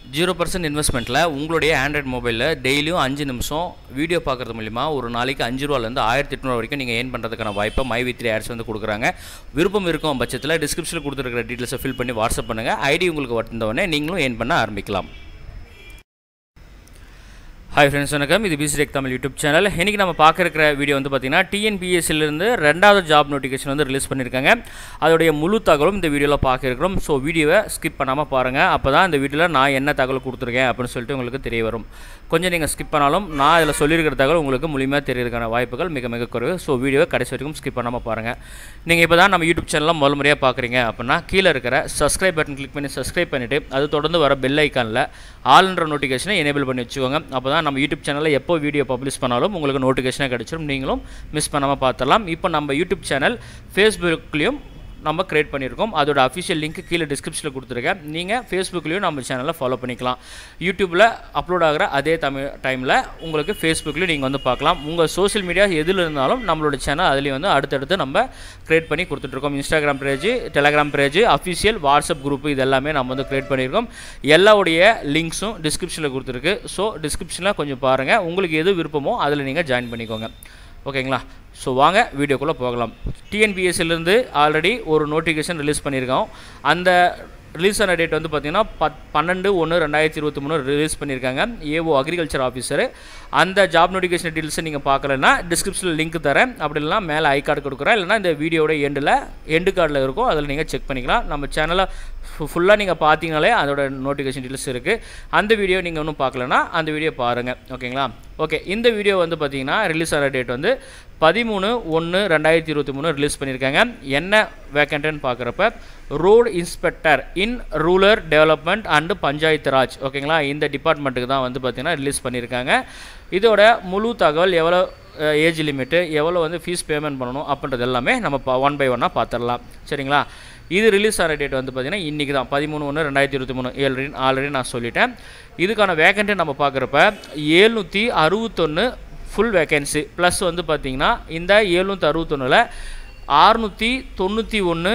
zero percent இன்வெஸ்ட்மெண்ட்டில் உங்களுடைய Android மொபைலில் டெய்லியும் அஞ்சு நிமிஷம் வீடியோ பார்க்குறது மூலிமா ஒரு நாளைக்கு அஞ்சு ரூபாலேருந்து ஆயிரத்தி எட்நூறு வரைக்கும் நீங்கள் ஏர்ன் பண்ணுறதுக்கான வாய்ப்பை மை வி த்ரீ ஆட்ஸ் வந்து கொடுக்குறாங்க விருப்பம் இருக்கும் பட்சத்தில் டிஸ்கிரிப்ஷனில் கொடுத்துருக்கிற டீட்டெயில்ஸை ஃபில் பண்ணி வாட்ஸ்அப் பண்ணுங்கள் ஐடி உங்களுக்கு வந்தவொடனே நீங்களும் ஏர்ன் பண்ண ஆரம்பிக்கலாம் ஹாய் ஃப்ரெண்ட்ஸ் வணக்கம் இது பிசிடெக் தமிழ் யூடியூப் சேனல் இன்றைக்கி நம்ம பார்க்க இருக்கிற வீடியோ வந்து பார்த்தீங்கன்னா டிஎன்பிஎஸ்சிலிருந்து ரெண்டாவது ஜாப் நோட்டிஃபிகேஷன் வந்து ரிலீஸ் பண்ணியிருக்காங்க அதோடைய முழு தகவலும் இந்த வீடியோவில் பார்க்க இருக்கிறோம் ஸோ வீடியோவை ஸ்கிப் பண்ணாமல் பாருங்கள் அப்போ தான் இந்த வீடியோவில் நான் என்ன தகவல் கொடுத்துருக்கேன் அப்படின்னு சொல்லிட்டு உங்களுக்கு தெரிய வரும் கொஞ்சம் நீங்கள் ஸ்கிப் பண்ணாலும் நான் இதில் சொல்லியிருக்கிற தகவல் உங்களுக்கு முழுமையாக தெரியறதுக்கான வாய்ப்புகள் மிக மிக குறைவு ஸோ வீடியோவை கடைசி வரைக்கும் ஸ்கிப் பண்ணாமல் பாருங்கள் நீங்கள் இப்போ தான் நம்ம யூடியூப் சேனலில் முதல் முறையாக பார்க்குறீங்க அப்படின்னா கீழே இருக்கிற சப்ஸ்கிரைப் பட்டன் கிளிக் பண்ணி சப்ஸ்கிரைப் பண்ணிவிட்டு அது தொடர்ந்து வர பெல் ஐக்கானில் ஆல்ன்ற நோட்டிஃபிகேஷனை எனேபிள் பண்ணி வச்சுக்கோங்க அப்போ தான் நம்ம யூடியூப் சேனலில் எப்போ வீடியோ பப்ளிஷ் பண்ணாலும் உங்களுக்கு நோட்டிஃபிகேஷனாக கிடச்சிரும் நீங்களும் மிஸ் பண்ணாமல் பார்த்துடலாம் இப்போ நம்ம யூடியூப் சேனல் ஃபேஸ்புக்லேயும் நம்ம கிரியேட் பண்ணியிருக்கோம் அதோட அஃபிஷியல் லிங்க் கீழே டிஸ்கிரிப்ஷனில் கொடுத்துருக்கேன் நீங்கள் ஃபேஸ்புக்லேயும் நம்ம சேனலை ஃபாலோ பண்ணிக்கலாம் யூடியூப்பில் அப்லோட் ஆகிற அதே தமிழ் டைமில் உங்களுக்கு ஃபேஸ்புக்லேயும் நீங்கள் வந்து பார்க்கலாம் உங்கள் சோஷியல் மீடியா எதில் இருந்தாலும் நம்மளோட சேனல் அதுலேயும் வந்து அடுத்தடுத்து நம்ம கிரியேட் பண்ணி கொடுத்துட்ருக்கோம் Instagram page Telegram page official WhatsApp group இது எல்லாமே நம்ம வந்து கிரியேட் பண்ணியிருக்கோம் எல்லாவுடைய லிங்க்ஸும் டிஸ்கிரிப்ஷனில் கொடுத்துருக்கு ஸோ டிஸ்கிரிப்ஷனில் கொஞ்சம் பாருங்கள் உங்களுக்கு எது விருப்பமோ அதில் நீங்கள் ஜாயின் பண்ணிக்கோங்க ஓகேங்களா ஸோ வாங்க வீடியோக்குள்ளே போகலாம் டிஎன்பிஎஸ்சிலேருந்து ஆல்ரெடி ஒரு நோட்டிஃபிகேஷன் ரிலீஸ் பண்ணியிருக்கோம் அந்த ரிலீஸ் ஆன டேட் வந்து பார்த்திங்கன்னா பத் பன்னெண்டு ஒன்று ரெண்டாயிரத்தி இருபத்தி மூணு ரிலீஸ் பண்ணியிருக்காங்க ஏஓ அக்ரிகல்ச்சர் ஆஃபீஸர் அந்த ஜாப் நோட்டிஃபிகேஷன் டீட்டெயில்ஸை நீங்கள் பார்க்கலன்னா டிஸ்கிரிப்ஷனில் லிங்க் தரேன் அப்படி இல்லைனா மேலே ஐ கார்டு கொடுக்குறேன் இல்லைனா இந்த வீடியோட எண்டில் எண்டு கார்டில் இருக்கும் அதில் நீங்கள் செக் பண்ணிக்கலாம் நம்ம சேனலை ஃபுல்லாக நீங்கள் பார்த்தீங்கனாலே அதோட நோட்டிஃபிகேஷன் டீட்டெயில்ஸ் இருக்குது அந்த வீடியோ நீங்கள் ஒன்றும் பார்க்கலன்னா அந்த வீடியோ பாருங்கள் ஓகேங்களா ஓகே இந்த வீடியோ வந்து பார்த்தீங்கன்னா ரிலீஸ் ஆகிற டேட் வந்து பதிமூணு ஒன்று ரெண்டாயிரத்தி இருபத்தி மூணு ரிலீஸ் பண்ணியிருக்காங்க என்ன வேக்கண்ட்டுன்னு பார்க்குறப்ப road inspector in rural development and Panchayat Raj ஓகேங்களா இந்த டிபார்ட்மெண்ட்டுக்கு தான் வந்து பார்த்திங்கன்னா ரிலீஸ் பண்ணியிருக்காங்க இதோட முழு தகவல் எவ்வளோ ஏஜ் லிமிட்டு எவ்வளோ வந்து ஃபீஸ் பேமெண்ட் பண்ணணும் அப்படின்றது எல்லாமே நம்ம ஒன் பை ஒன்னாக பார்த்துடலாம் சரிங்களா இது ரிலீஸ் ஆகிற டேட் வந்து பார்த்திங்கன்னா இன்றைக்கி தான் பதிமூணு ஒன்று ரெண்டாயிரத்தி இருபத்தி மூணு ஏழு ஆல்ரெடி நான் சொல்லிட்டேன் இதுக்கான வேக்கண்ட்டு நம்ம பார்க்குறப்ப ஏழ்நூற்றி அறுபத்தொன்று ஃபுல் வேக்கன்சி ப்ளஸ் வந்து பார்த்திங்கன்னா இந்த ஏழ்நூற்றி அறுபத்தொன்னில் ஆறுநூற்றி தொண்ணூற்றி ஒன்று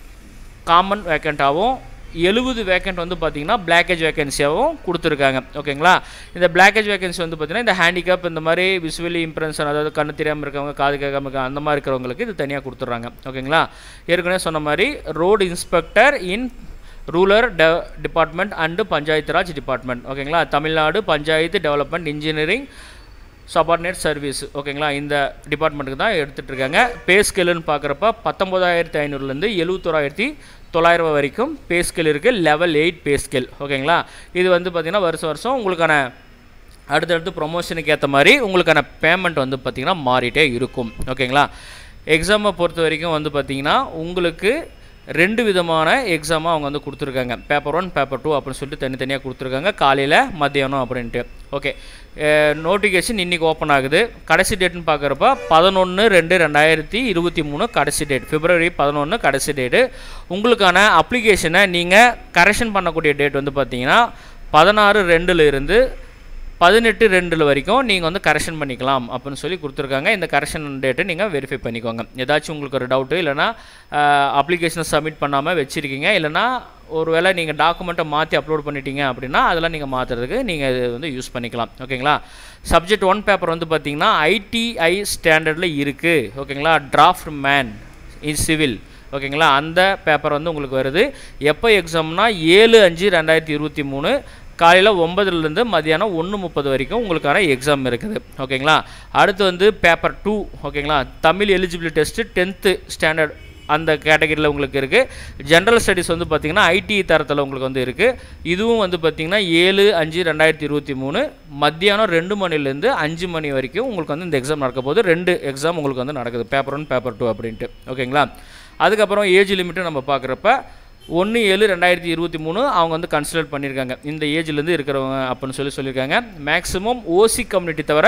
காமன் வேக்கண்ட்டாகவும் எழுபது வேக்கண்ட் வந்து பார்த்திங்கன்னா பிளாக்கேஜ் வேகன்சியாகவும் கொடுத்துருக்காங்க ஓகேங்களா இந்த பிளாக்கேஜ் வேகன்சி வந்து பார்த்திங்கன்னா இந்த ஹேண்டிகேப் இந்த மாதிரி விசுவலி இம்ப்ரென்ஷன் அதாவது கண்ணு தெரியாமல் இருக்கவங்க காது கேட்காம இருக்காங்க அந்த மாதிரி இருக்கிறவங்களுக்கு இது தனியாக கொடுத்துட்றாங்க ஓகேங்களா ஏற்கனவே சொன்ன மாதிரி ரோடு இன்ஸ்பெக்டர் இன் ரூரல் டெ department and Panchayat Raj department ஓகேங்களா Tamil Nadu Panchayat development engineering subordinate service ஓகேங்களா இந்த டிபார்ட்மெண்ட்டுக்கு தான் எடுத்துகிட்டு இருக்காங்க பே ஸ்கேலுன்னு பார்க்குறப்ப பத்தொம்போதாயிரத்தி ஐநூறுலேருந்து எழுபத்தோராயிரத்தி தொள்ளாயிரம் வரைக்கும் பே ஸ்கேல் இருக்குது லெவல் எயிட் பே ஸ்கேல் ஓகேங்களா இது வந்து பார்த்திங்கன்னா வருஷம் வருஷம் உங்களுக்கான அடுத்தடுத்து ப்ரொமோஷனுக்கு ஏற்ற மாதிரி உங்களுக்கான பேமெண்ட் வந்து பார்த்திங்கன்னா மாறிட்டே இருக்கும் ஓகேங்களா எக்ஸாமை பொறுத்த வரைக்கும் வந்து பார்த்திங்கன்னா உங்களுக்கு ரெண்டு விதமான எக்ஸாமாக அவங்க வந்து கொடுத்துருக்காங்க பேப்பர் ஒன் பேப்பர் டூ அப்படின்னு சொல்லிட்டு தனித்தனியாக கொடுத்துருக்காங்க காலையில் மத்தியானம் அப்படின்ட்டு ஓகே நோட்டிஃபிகேஷன் இன்றைக்கி ஓப்பன் ஆகுது கடைசி டேட்னு பார்க்குறப்ப பதினொன்று ரெண்டு ரெண்டாயிரத்தி இருபத்தி மூணு கடைசி டேட் பிப்ரவரி பதினொன்று கடைசி டேட்டு உங்களுக்கான அப்ளிகேஷனை நீங்கள் கரெக்ஷன் பண்ணக்கூடிய டேட் வந்து பார்த்தீங்கன்னா பதினாறு ரெண்டில் இருந்து பதினெட்டு ரெண்டில் வரைக்கும் நீங்கள் வந்து கரெக்ஷன் பண்ணிக்கலாம் அப்படின்னு சொல்லி கொடுத்துருக்காங்க இந்த கரெக்ஷன் டேட்டை நீங்கள் வெரிஃபை பண்ணிக்கோங்க ஏதாச்சும் உங்களுக்கு ஒரு டவுட்டு இல்லைனா அப்ளிகேஷனை சப்மிட் பண்ணாமல் வச்சுருக்கீங்க இல்லைனா ஒரு வேளை நீங்கள் டாக்குமெண்ட்டை மாற்றி அப்லோட் பண்ணிட்டீங்க அப்படின்னா அதெல்லாம் நீங்கள் மாற்றுறதுக்கு நீங்கள் இது வந்து யூஸ் பண்ணிக்கலாம் ஓகேங்களா சப்ஜெக்ட் ஒன் பேப்பர் வந்து பார்த்திங்கன்னா ஐடிஐ ஸ்டாண்டர்டில் இருக்குது ஓகேங்களா டிராஃப்ட் மேன் இன் சிவில் ஓகேங்களா அந்த பேப்பர் வந்து உங்களுக்கு வருது எப்போ எக்ஸாம்னா ஏழு அஞ்சு ரெண்டாயிரத்தி இருபத்தி மூணு காலையில் ஒம்பதுலேருந்து மதியானம் ஒன்று முப்பது வரைக்கும் உங்களுக்கான எக்ஸாம் இருக்குது ஓகேங்களா அடுத்து வந்து பேப்பர் டூ ஓகேங்களா Tamil eligibility test tenth standard அந்த கேட்டகரியில் உங்களுக்கு இருக்குது ஜென்ரல் ஸ்டடீஸ் வந்து பார்த்திங்கன்னா ஐடி தரத்தில் உங்களுக்கு வந்து இருக்குது இதுவும் வந்து பார்த்திங்கன்னா ஏழு அஞ்சு ரெண்டாயிரத்தி இருபத்தி மூணு மத்தியானம் ரெண்டு மணிலேருந்து அஞ்சு மணி வரைக்கும் உங்களுக்கு வந்து இந்த எக்ஸாம் நடக்க போது ரெண்டு எக்ஸாம் உங்களுக்கு வந்து நடக்குது பேப்பர் ஒன் பேப்பர் டூ அப்படின்ட்டு ஓகேங்களா அதுக்கப்புறம் ஏஜ் லிமிட்டு நம்ம பார்க்குறப்ப ஒன்று ஏழு ரெண்டாயிரத்தி இருபத்தி மூணு அவங்க வந்து கன்சிடர் பண்ணியிருக்காங்க இந்த ஏஜ்லேருந்து இருக்கிறவங்க அப்படின்னு சொல்லி சொல்லியிருக்காங்க மேக்ஸிமம் ஓசி கம்யூனிட்டி தவிர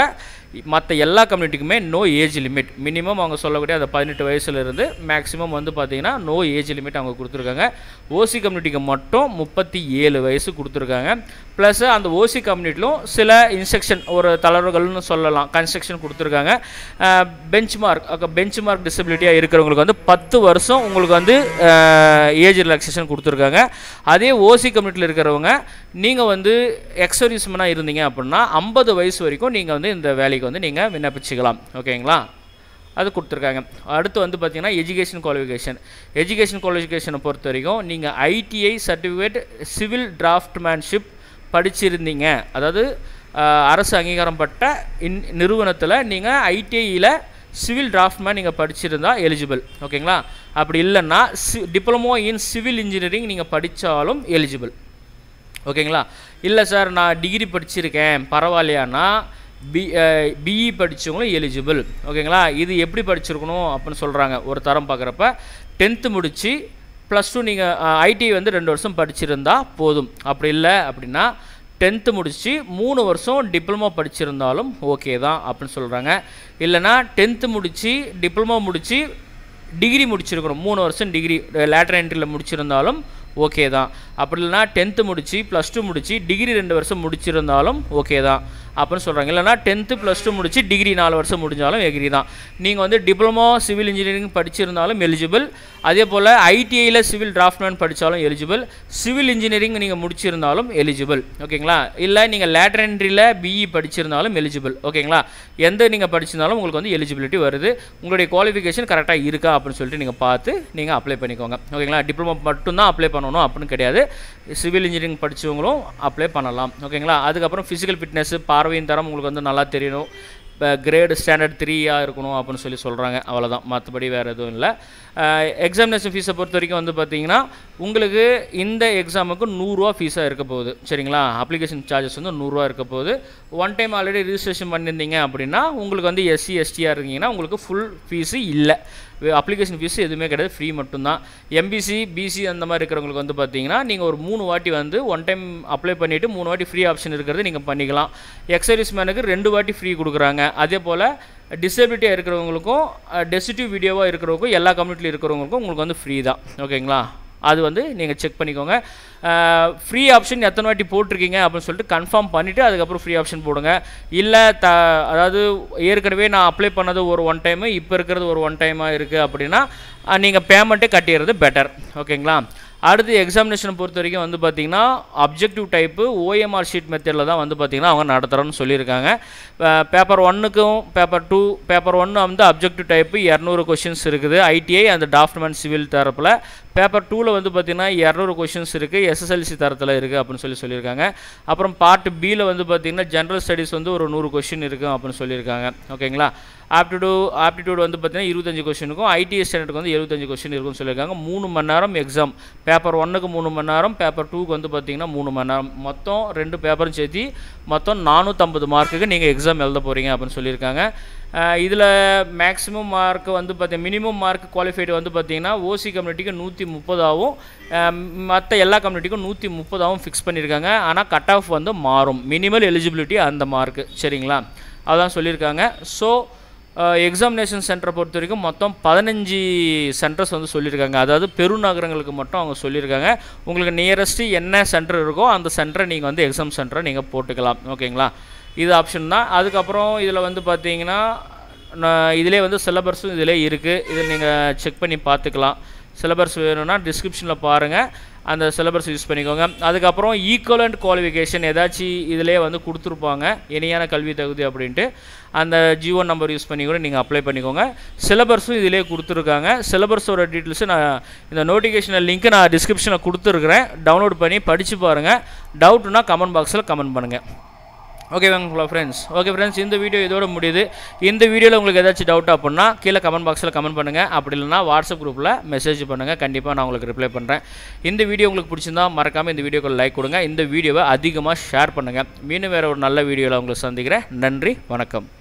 மற்ற எல்லா கம்யூனிட்டிக்குமே நோ ஏஜ் லிமிட் மினிமம் அவங்க சொல்லக்கூடிய அந்த பதினெட்டு வயசுலேருந்து மேக்ஸிமம் வந்து பார்த்தீங்கன்னா நோ ஏஜ் லிமிட் அவங்க கொடுத்துருக்காங்க ஓசி கம்யூனிட்டிக்கு மட்டும் முப்பத்தி ஏழு வயசு கொடுத்துருக்காங்க ப்ளஸ் அந்த ஓசி கம்யூனிட்டிலும் சில இன்ஸ்ட்ரக்ஷன் ஒரு தளர்வுகள்னு சொல்லலாம் கன்ஸ்ட்ரக்ஷன் கொடுத்துருக்காங்க பெஞ்ச் மார்க் பெஞ்ச் மார்க் டிசபிலிட்டியாக இருக்கிறவங்களுக்கு வந்து பத்து வருஷம் உங்களுக்கு வந்து ஏஜ் ரிலாக்ஸேஷன் கொடுத்துருக்காங்க அதே ஓசி கம்யூனிட்டியில் இருக்கிறவங்க நீங்கள் வந்து எக்ஸர்வீஸ்மனாக இருந்தீங்க அப்படின்னா ஐம்பது வயசு வரைக்கும் நீங்கள் வந்து இந்த வேலைக்கு வந்து நீங்கள் விண்ணப்பிச்சுக்கலாம் ஓகேங்களா அது கொடுத்துருக்காங்க அடுத்து வந்து பார்த்தீங்கன்னா எஜுகேஷன் குவாலிஃபிகேஷன் எஜுகேஷன் குவாலிஃபிகேஷனை பொறுத்த வரைக்கும் நீங்கள் ஐடிஐ சர்டிஃபிகேட் சிவில் டிராஃப்ட்மேன்ஷிப் படிச்சிருந்தீங்க அதாவது அஹ், அரசு அங்கீகாரம் பட்ட இன் நிறுவனத்தில் நீங்கள் ஐடிஐயில் சிவில் டிராஃப்ட்மேன் நீங்கள் படிச்சிருந்தா எலிஜிபிள் ஓகேங்களா அப்படி இல்லைன்னா சி டிப்ளமோ இன் சிவில் இன்ஜினியரிங் நீங்கள் படித்தாலும் எலிஜிபிள் ஓகேங்களா இல்லை சார் நான் டிகிரி படிச்சிருக்கேன் பரவாயில்லையானா பி பிஇ படித்தவங்களும் எலிஜிபிள் ஓகேங்களா இது எப்படி படிச்சிருக்கணும் அப்படின்னு சொல்கிறாங்க ஒரு தரம் பார்க்குறப்ப டென்த்து முடித்து ப்ளஸ் டூ நீங்கள் ஐடி வந்து ரெண்டு வருஷம் படிச்சிருந்தா போதும் அப்படி இல்லை அப்படின்னா டென்த்து முடித்து மூணு வருஷம் டிப்ளமோ படிச்சிருந்தாலும் ஓகே தான் அப்படின்னு சொல்கிறாங்க இல்லைனா டென்த்து முடித்து டிப்ளமோ முடித்து டிகிரி முடிச்சிருக்கணும் மூணு வருஷம் டிகிரி லேட்டர் என்ட்ரியில் முடிச்சிருந்தாலும் ஓகே தான் அப்படி இல்லைனா டென்த்து முடித்து ப்ளஸ் டூ முடித்து டிகிரி ரெண்டு வருஷம் முடிச்சிருந்தாலும் ஓகே தான் அப்படின்னு சொல்கிறாங்க இல்லைனா டென்த்து ப்ளஸ் டூ முடித்து டிகிரி நாலு வருஷம் முடிஞ்சாலும் எகிரி தான் நீங்கள் வந்து டிப்ளமோ சிவில் இன்ஜினியரிங் படிச்சிருந்தாலும் எலிஜிபிள் அதே போல் ஐடிஐயில் சிவில் டிராஃப்ட்மேன் படித்தாலும் எலிஜிபிள் சிவில் இன்ஜினியரிங் நீங்கள் முடிச்சிருந்தாலும் எலிஜிபிள் ஓகேங்களா இல்லை நீங்கள் லேட்டர் என்ட்ரியில் பிஇ படிச்சிருந்தாலும் எலிஜிபிள் ஓகேங்களா எந்த நீங்கள் படிச்சிருந்தாலும் உங்களுக்கு வந்து எலிஜிபிலிட்டி வருது உங்களுடைய குவாலிஃபிகேஷன் கரெக்டாக இருக்கா அப்படின்னு சொல்லிட்டு நீங்கள் பார்த்து நீங்கள் அப்ளை பண்ணிக்கோங்க ஓகேங்களா டிப்ளமோ மட்டும்தான் அப்ளை பண்ணணும் அப்படின்னு கிடையாது சிவில் இன்ஜினியரிங் படித்தவங்களும் அப்ளை பண்ணலாம் ஓகேங்களா அதுக்கப்புறம் ஃபிசிக்கல் ஃபிட்னஸ் பார்வையின் தரம் உங்களுக்கு வந்து நல்லா தெரியணும் இப்போ கிரேடு ஸ்டாண்டர்ட் த்ரீயாக இருக்கணும் அப்படின்னு சொல்லி சொல்கிறாங்க அவ்வளோதான் மற்றபடி வேறு எதுவும் இல்லை எக்ஸாமினேஷன் ஃபீஸை பொறுத்த வரைக்கும் வந்து பார்த்தீங்கன்னா உங்களுக்கு இந்த எக்ஸாமுக்கு நூறுரூவா ஃபீஸாக இருக்க போகுது சரிங்களா அப்ளிகேஷன் சார்ஜஸ் வந்து நூறுரூவா இருக்க போகுது ஒன் டைம் ஆல்ரெடி ரிஜிஸ்ட்ரேஷன் பண்ணியிருந்தீங்க அப்படின்னா உங்களுக்கு வந்து எஸ்சி எஸ்டியாக இருக்கீங்கன்னா உங்களுக்கு ஃபுல் ஃபீஸு இல்லை அப்ளிகேஷன் ஃபீஸ் எதுவுமே கிடையாது ஃப்ரீ மட்டும்தான் எம்பிசி பிசி அந்த மாதிரி இருக்கிறவங்களுக்கு வந்து பார்த்தீங்கன்னா நீங்கள் ஒரு மூணு வாட்டி வந்து ஒன் டைம் அப்ளை பண்ணிவிட்டு மூணு வாட்டி ஃப்ரீ ஆப்ஷன் இருக்கிறது நீங்கள் பண்ணிக்கலாம் எக்ஸர்வீஸ் மேனுக்கு ரெண்டு வாட்டி ஃப்ரீ கொடுக்குறாங்க அதே போல் டிசபிலிட்டியாக இருக்கிறவங்களுக்கும் டெசிட்டிவ் வீடியோவாக இருக்கிறவங்களுக்கும் எல்லா கம்யூனிட்டியில் இருக்கிறவங்களுக்கும் உங்களுக்கு வந்து ஃப்ரீ தான் ஓகேங்களா அது வந்து நீங்கள் செக் பண்ணிக்கோங்க ஃப்ரீ ஆப்ஷன் எத்தனை வாட்டி போட்டிருக்கீங்க அப்படின்னு சொல்லிட்டு கன்ஃபார்ம் பண்ணிவிட்டு அதுக்கப்புறம் ஃப்ரீ ஆப்ஷன் போடுங்க இல்லை த அதாவது ஏற்கனவே நான் அப்ளை பண்ணது ஒரு ஒன் டைமு இப்போ இருக்கிறது ஒரு ஒன் டைமாக இருக்குது அப்படின்னா நீங்கள் பேமெண்ட்டே கட்டிடுறது பெட்டர் ஓகேங்களா அடுத்து எக்ஸாமினேஷனை பொறுத்த வரைக்கும் வந்து பார்த்திங்கன்னா அப்ஜெக்டிவ் டைப்பு ஓஎம்ஆர் ஷீட் மெத்தடில் தான் வந்து பார்த்திங்கன்னா அவங்க நடத்துகிறோன்னு சொல்லியிருக்காங்க பேப்பர் ஒன்னுக்கும் பேப்பர் டூ பேப்பர் ஒன்று வந்து அப்ஜெக்டிவ் டைப்பு இரநூறு கொஷின்ஸ் இருக்குது ஐடிஐ அந்த டாக்குமெண்ட் சிவில் தரப்பில் பேப்பர் டூவில் வந்து பார்த்திங்கன்னா இரநூறு கொஷின்ஸ் இருக்குது எஸ்எஸ்எல்சி தரத்தில் இருக்குது அப்படின்னு சொல்லி சொல்லியிருக்காங்க அப்புறம் பார்ட் பியில் வந்து பார்த்திங்கன்னா ஜென்ரல் ஸ்டடீஸ் வந்து ஒரு நூறு கொஷின் இருக்கும் அப்படின்னு சொல்லியிருக்காங்க ஓகேங்களா ஆப்டிடியூ ஆப்டிடியூட் வந்து பார்த்திங்கன்னா இருபத்தஞ்சு கொஷினுக்கும் ஐடிஐ ஸ்டாண்டர்டுக்கு வந்து எழுபத்தஞ்சு கொஷின் இருக்குன்னு சொல்லியிருக்காங்க மூணு மணி நேரம் எக்ஸாம் பேப்பர் ஒன்றுக்கு மூணு மணி நேரம் பேப்பர் டூக்கு வந்து பார்த்திங்கன்னா மூணு மணி நேரம் மொத்தம் ரெண்டு பேப்பரும் சேர்த்து மொத்தம் நானூற்றம்பது மார்க்குக்கு நீங்கள் எக்ஸாம் எழுத போகிறீங்க அப்படின்னு சொல்லியிருக்காங்க இதில் மேக்ஸிமம் மார்க் வந்து பார்த்தி மினிமம் மார்க் குவாலிஃபைடு வந்து பார்த்திங்கன்னா ஓசி கம்யூனிட்டிக்கு நூற்றி முப்பதாகவும் மற்ற எல்லா கம்யூனிட்டிக்கும் நூற்றி முப்பதாகவும் ஃபிக்ஸ் பண்ணியிருக்காங்க ஆனால் கட் ஆஃப் வந்து மாறும் மினிமல் எலிஜிபிலிட்டி அந்த மார்க்கு சரிங்களா அதான் சொல்லியிருக்காங்க ஸோ எக்ஸாமினேஷன் சென்டரை பொறுத்த வரைக்கும் மொத்தம் பதினஞ்சு சென்டர்ஸ் வந்து சொல்லியிருக்காங்க அதாவது பெருநகரங்களுக்கு மட்டும் அவங்க சொல்லியிருக்காங்க உங்களுக்கு நியரஸ்ட்டு என்ன சென்டர் இருக்கோ அந்த சென்டரை நீங்கள் வந்து எக்ஸாம் சென்டரை நீங்கள் போட்டுக்கலாம் ஓகேங்களா இது ஆப்ஷன் தான் அதுக்கப்புறம் இதில் வந்து பார்த்தீங்கன்னா நான் இதிலே வந்து சிலபஸும் இதிலே இருக்குது இதில் நீங்கள் செக் பண்ணி பார்த்துக்கலாம் சிலபஸ் வேணும்னா டிஸ்கிரிப்ஷனில் பாருங்கள் அந்த சிலபஸ் யூஸ் பண்ணிக்கோங்க அதுக்கப்புறம் ஈக்குவலண்ட் குவாலிஃபிகேஷன் ஏதாச்சும் இதிலே வந்து கொடுத்துருப்பாங்க இணையான கல்வி தகுதி அப்படின்ட்டு அந்த ஜியோ நம்பர் யூஸ் பண்ணி கூட நீங்கள் அப்ளை பண்ணிக்கோங்க சிலபஸும் இதிலே கொடுத்துருக்காங்க சிலபஸோட டீட்டெயில்ஸு நான் இந்த நோட்டிஃபிகேஷன் லிங்க்கு நான் டிஸ்கிரிப்ஷனில் கொடுத்துருக்குறேன் டவுன்லோட் பண்ணி படித்து பாருங்கள் டவுட்னா கமெண்ட் பாக்ஸில் கமெண்ட் பண்ணுங்கள் ஓகேவாங்களா ஃப்ரெண்ட்ஸ் ஓகே ஃப்ரெண்ட்ஸ் இந்த வீடியோ இதோட முடியுது இந்த வீடியோவில் உங்களுக்கு ஏதாச்சும் டவுட் அப்படின்னா கீழே கமெண்ட் பாக்ஸில் கமெண்ட் பண்ணுங்கள் அப்படி இல்லைனா வாட்ஸ்அப் குரூப்பில் மெசேஜ் பண்ணுங்கள் கண்டிப்பாக நான் உங்களுக்கு ரிப்ளை பண்ணுறேன் இந்த வீடியோ உங்களுக்கு பிடிச்சிருந்தா மறக்காமல் இந்த வீடியோக்கு லைக் கொடுங்க இந்த வீடியோவை அதிகமாக ஷேர் பண்ணுங்கள் மீண்டும் வேறு ஒரு நல்ல வீடியோவில் உங்களை சந்திக்கிறேன் நன்றி வணக்கம்